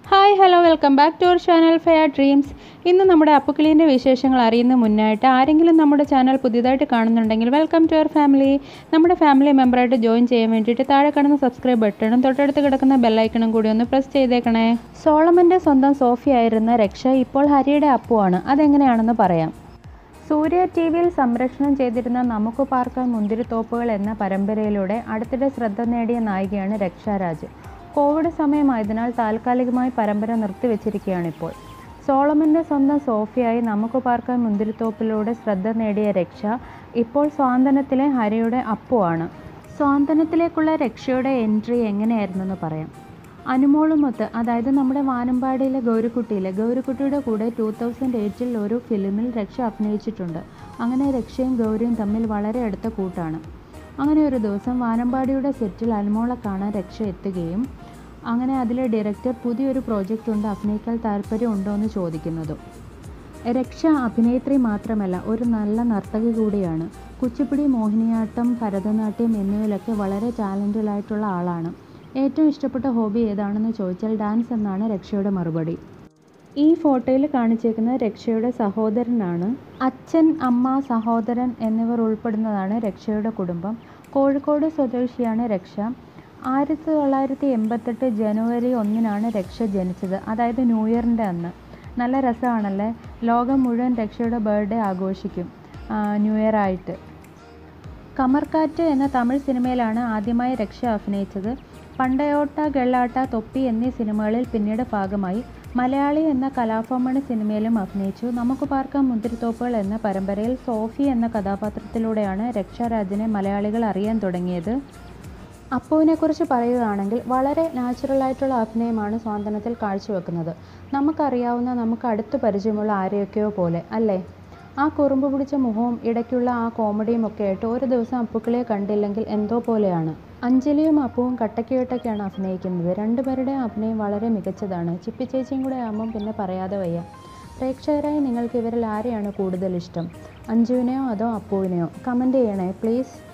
hi hello welcome back to our channel fair dreams ഇന്ന് നമ്മുടെ അപ്പുക്കിളീൻ്റെ വിശേഷങ്ങൾ അറിയുന്ന മുന്നായിട്ട് ആരെങ്കിലും നമ്മുടെ ചാനൽ പുതിയതായിട്ട് കാണുന്നുണ്ടെങ്കിൽ വെൽക്കം ടു അവർ ഫാമിലി നമ്മുടെ ഫാമിലി മെമ്പറായിട്ട് ജോയിൻ ചെയ്യാൻ വേണ്ടിയിട്ട് താഴെ കാണുന്ന സബ്സ്ക്രൈബ് ബട്ടണും തൊട്ടടുത്ത് കിടക്കുന്ന ബെല്ലൈക്കണും കൂടി ഒന്ന് പ്രസ് ചെയ്തേക്കണേ സോളമൻ്റെ സ്വന്തം സോഫി ആയിരുന്ന രക്ഷ ഇപ്പോൾ ഹരിയുടെ അപ്പുവാണ് അതെങ്ങനെയാണെന്ന് പറയാം സൂര്യ ടി വിയിൽ സംരക്ഷണം ചെയ്തിരുന്ന നമുക്ക് പാർക്കാൻ മുന്തിരിത്തോപ്പുകൾ എന്ന പരമ്പരയിലൂടെ അടുത്തിടെ ശ്രദ്ധ നേടിയ നായികയാണ് രക്ഷാരാജ് കോവിഡ് സമയമായതിനാൽ താൽക്കാലികമായി പരമ്പര നിർത്തിവെച്ചിരിക്കുകയാണിപ്പോൾ സോളമൻ്റെ സ്വന്തം സോഫിയായി നമുക്ക് പാർക്കാൻ മുന്തിരിത്തോപ്പിലൂടെ ശ്രദ്ധ നേടിയ രക്ഷ ഇപ്പോൾ സ്വാന്തനത്തിലെ ഹരിയുടെ അപ്പുവാണ് സ്വാന്തനത്തിലേക്കുള്ള രക്ഷയുടെ എൻട്രി എങ്ങനെയായിരുന്നെന്ന് പറയാം അനുമോളുമൊത്ത് അതായത് നമ്മുടെ വാനമ്പാടിയിലെ ഗൗരിക്കുട്ടിയിലെ ഗൗരിക്കുട്ടിയുടെ കൂടെ ടൂ തൗസൻഡ് എയ്റ്റിൽ ഒരു ഫിലിമിൽ രക്ഷ അഭിനയിച്ചിട്ടുണ്ട് അങ്ങനെ രക്ഷയും ഗൗരിയും തമ്മിൽ വളരെ അടുത്ത കൂട്ടാണ് അങ്ങനെ ഒരു ദിവസം വാനമ്പാടിയുടെ സെറ്റിൽ അനുമോളെ കാണാൻ രക്ഷ എത്തുകയും അങ്ങനെ അതിലെ ഡയറക്ടർ പുതിയൊരു പ്രോജക്റ്റ് ഉണ്ട് അഭിനയിക്കാൻ താല്പര്യമുണ്ടോ എന്ന് ചോദിക്കുന്നതും രക്ഷ അഭിനേത്രി മാത്രമല്ല ഒരു നല്ല നർത്തകി കൂടിയാണ് കുച്ചിപ്പുടി മോഹിനിയാട്ടം ഭരതനാട്യം എന്നിവയിലൊക്കെ വളരെ ടാലൻറ്റഡായിട്ടുള്ള ആളാണ് ഏറ്റവും ഇഷ്ടപ്പെട്ട ഹോബി ഏതാണെന്ന് ചോദിച്ചാൽ ഡാൻസ് എന്നാണ് രക്ഷയുടെ മറുപടി ഈ ഫോട്ടോയിൽ കാണിച്ചേക്കുന്നത് രക്ഷയുടെ സഹോദരനാണ് അച്ഛൻ അമ്മ സഹോദരൻ എന്നിവർ ഉൾപ്പെടുന്നതാണ് രക്ഷയുടെ കുടുംബം കോഴിക്കോട് സ്വദേശിയാണ് രക്ഷ ആയിരത്തി തൊള്ളായിരത്തി എൺപത്തെട്ട് ജനുവരി ഒന്നിനാണ് രക്ഷ ജനിച്ചത് അതായത് ന്യൂ ഇയറിൻ്റെ അന്ന് നല്ല രസമാണല്ലേ ലോകം മുഴുവൻ രക്ഷയുടെ ബർത്ത്ഡേ ആഘോഷിക്കും ന്യൂ ഇയർ ആയിട്ട് കമർക്കാറ്റ് എന്ന തമിഴ് സിനിമയിലാണ് ആദ്യമായി രക്ഷ അഭിനയിച്ചത് പണ്ടയോട്ട ഗള്ളാട്ട തൊപ്പി എന്നീ സിനിമകളിൽ പിന്നീട് ഭാഗമായി മലയാളി എന്ന കലാഭവമണി സിനിമയിലും അഭിനയിച്ചു നമുക്ക് പാർക്കാം മുന്തിരിത്തോപ്പുകൾ എന്ന പരമ്പരയിൽ സോഫി എന്ന കഥാപാത്രത്തിലൂടെയാണ് രക്ഷാരാജിനെ മലയാളികൾ അറിയാൻ തുടങ്ങിയത് അപ്പുവിനെക്കുറിച്ച് പറയുകയാണെങ്കിൽ വളരെ നാച്ചുറലായിട്ടുള്ള അഭിനയമാണ് സ്വാന്തനത്തിൽ കാഴ്ചവെക്കുന്നത് നമുക്കറിയാവുന്ന നമുക്ക് അടുത്ത് പരിചയമുള്ള ആരെയൊക്കെയോ പോലെ അല്ലേ ആ കുറുമ്പ് പിടിച്ച മുഖവും ഇടയ്ക്കുള്ള ആ കോമഡിയും ഒക്കെ ആയിട്ട് ഒരു ദിവസം അപ്പുക്കളെ കണ്ടില്ലെങ്കിൽ എന്തോ പോലെയാണ് അഞ്ജലിയും അപ്പുവും കട്ടയ്ക്കുകെട്ടൊക്കെയാണ് അഭിനയിക്കുന്നത് രണ്ടുപേരുടെയും അഭിനയം വളരെ മികച്ചതാണ് ചിപ്പി ചേച്ചിയും കൂടെ ആകുമ്പം പിന്നെ പറയാതെ വയ്യ പ്രേക്ഷകരായി നിങ്ങൾക്ക് ഇവരിൽ ആരെയാണ് കൂടുതൽ ഇഷ്ടം അഞ്ജുവിനെയോ അതോ അപ്പുവിനെയോ കമൻറ്റ് ചെയ്യണേ പ്ലീസ്